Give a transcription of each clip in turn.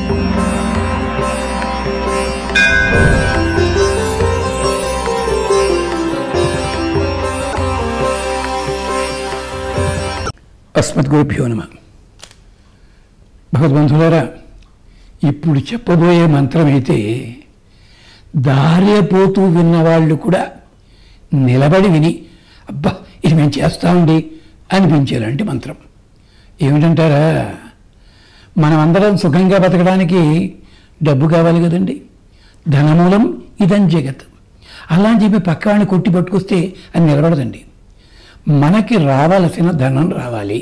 అస్మద్గురుభ్యో నమ భగవద్బంధులారా ఇప్పుడు చెప్పబోయే మంత్రం అయితే దారే పోతూ విన్నవాళ్ళు కూడా నిలబడి విని అబ్బా ఇది మేము చేస్తామండి అనిపించేలాంటి మంత్రం ఏమిటంటారా మనమందరం సుఖంగా బతకడానికి డబ్బు కావాలి కదండి ధనమూలం ఇదం జగత్ అలా అని చెప్పి పక్కవాడిని కొట్టి పట్టుకొస్తే అది నిలబడదండి మనకి రావాల్సిన ధనం రావాలి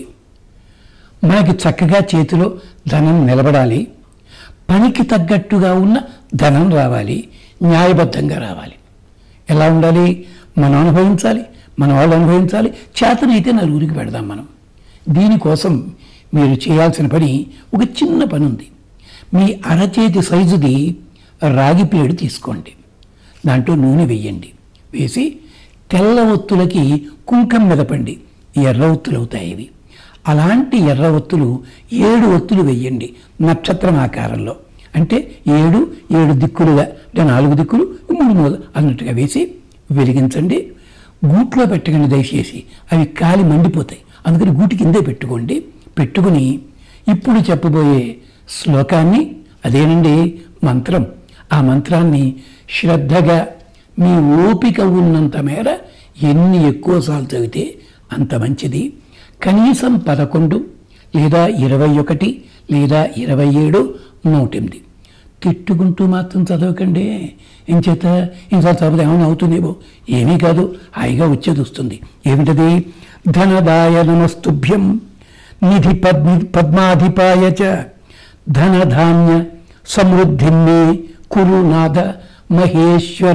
మనకి చక్కగా చేతిలో ధనం నిలబడాలి పనికి తగ్గట్టుగా ఉన్న ధనం రావాలి న్యాయబద్ధంగా రావాలి ఎలా ఉండాలి మనం అనుభవించాలి మన వాళ్ళు అనుభవించాలి చేతనైతే నలుగురికి పెడదాం మనం దీనికోసం మీరు చేయాల్సిన పని ఒక చిన్న పని ఉంది మీ అరచేతి సైజుది రాగి ప్లేడు తీసుకోండి దాంట్లో నూనె వేయండి వేసి తెల్ల ఒత్తులకి కుంకం మెదపండి ఎర్ర ఒత్తులు అవుతాయి ఇవి అలాంటి ఎర్ర ఒత్తులు ఏడు ఒత్తులు వేయండి నక్షత్రం ఆకారంలో అంటే ఏడు ఏడు దిక్కులుగా అంటే నాలుగు దిక్కులు మూడు మూల అన్నట్టుగా వేసి వెలిగించండి గూట్లో పెట్టకండి దయచేసి అవి కాలి మండిపోతాయి అందుకని గూటి కిందే పెట్టుకోండి పెట్టుకుని ఇప్పుడు చెప్పబోయే శ్లోకాన్ని అదేనండి మంత్రం ఆ మంత్రాన్ని శ్రద్ధగా మీ ఓపిక ఉన్నంత మేర ఎన్ని ఎక్కువసార్లు చదివితే అంత మంచిది కనీసం పదకొండు లేదా ఇరవై ఒకటి లేదా ఇరవై ఏడు నూటెనిమిది తిట్టుకుంటూ మాత్రం చదవకండి ఏం చేత ఇంకోసారి చదివితే ఏమైనా అవుతుందేమో ఏమీ కాదు హాయిగా వచ్చేది వస్తుంది ఏమిటది ధనదాయ నమస్తుభ్యం నిధి పద్మి పద్మాధిపాయ చ ధనధాన్య సమృద్ధిన్నే కురు నాథ మహేశ్వర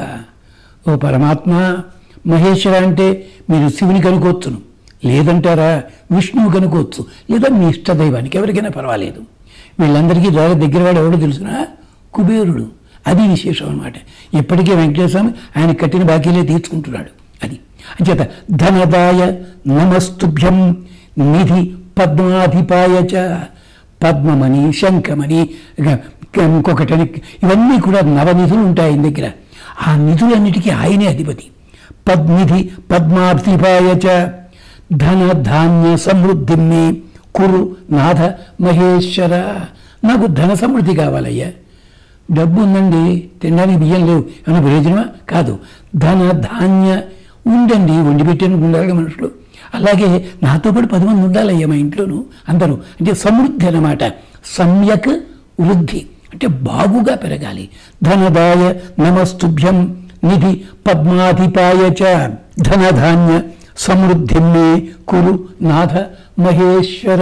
ఓ పరమాత్మ మహేశ్వర అంటే మీరు శివుని కనుకోవచ్చును లేదంటారా విష్ణువు కనుకోవచ్చు లేదా మీ ఇష్టదైవానికి ఎవరికైనా పర్వాలేదు వీళ్ళందరికీ ద్వారా దగ్గర వాడు ఎవడో తెలుసునా కుబేరుడు అది విశేషం అనమాట ఇప్పటికే వెంకటేశ్వర స్వామి ఆయన కట్టిన బాకీలే తీర్చుకుంటున్నాడు అది అంచేత ధనదాయ నమస్తుభ్యం నిధి పద్మాధిపాయ చ పద్మమణి శంఖమణి ఇక ఇంకొకటని ఇవన్నీ కూడా నవనిధులు ఉంటాయి ఆయన దగ్గర ఆ నిధులన్నిటికీ ఆయనే అధిపతి పద్నిధి పద్మాధిపాయ చ ధన ధాన్య సమృద్ధిని కురు నాథ మహేశ్వర నాకు ధన సమృద్ధి కావాలయ్యా డబ్బు ఉందండి తినడానికి బియ్యం లేవు ఏమైనా ప్రయోజనమా కాదు ధన ధాన్య ఉండండి వండి పెట్టడానికి ఉండాలి మనుషులు అలాగే నాతో పాటు పది మంది ఉండాలయ్యా మా ఇంట్లోనూ అందరూ అంటే సమృద్ధి అన్నమాట సమ్యక్ వృద్ధి అంటే బాగుగా పెరగాలి ధనదాయ నమస్తుభ్యం నిధి పద్మాధిపాయ చ ధనధాన్య సమృద్ధిన్నే కురు నాథ మహేశ్వర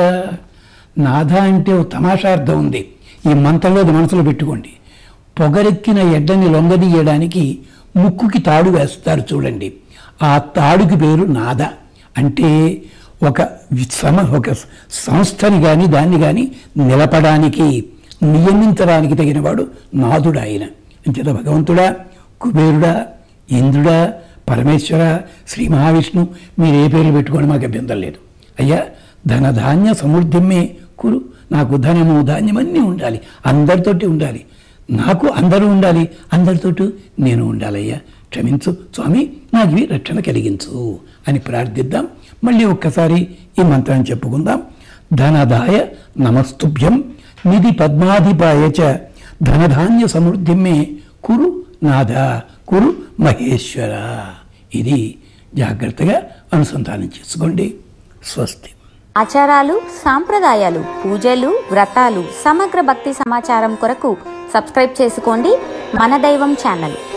నాథ అంటే ఓ తమాషార్థం ఉంది ఈ మంత్రంలో అది మనసులో పెట్టుకోండి పొగరెక్కిన ఎడ్డని లొంగదీయడానికి ముక్కుకి తాడు వేస్తారు చూడండి ఆ తాడుకి పేరు నాద అంటే ఒక సమ ఒక సంస్థని కానీ దాన్ని కానీ నిలపడానికి నియమించడానికి తగినవాడు నాథుడు ఆయన అంచేత భగవంతుడా కుబేరుడా ఇంద్రుడా పరమేశ్వర శ్రీ మహావిష్ణు మీరు ఏ పేర్లు పెట్టుకోండి మాకు అభ్యంతరం లేదు అయ్యా ధనధాన్య సమృద్ధిమే కురు నాకు ధనము ధాన్యం అన్నీ ఉండాలి అందరితోటి ఉండాలి నాకు అందరూ ఉండాలి అందరితోటి నేను ఉండాలయ్యా క్షమించు స్వామి నాకు ఇవి రక్షణ కలిగించు అని ప్రార్థిద్దాం మళ్ళీ ఒక్కసారి ఈ మంత్రాన్ని చెప్పుకుందాం ధనదాయ నమస్తుభ్యం నిధి పద్మాధిపాయ చ ధనధాన్య సమృద్ధిమే కురు నాథ కురు మహేశ్వర ఇది జాగ్రత్తగా అనుసంధానం చేసుకోండి స్వస్తి ఆచారాలు సాంప్రదాయాలు పూజలు వ్రతాలు సమగ్ర భక్తి సమాచారం కొరకు సబ్స్క్రైబ్ చేసుకోండి మన దైవం ఛానల్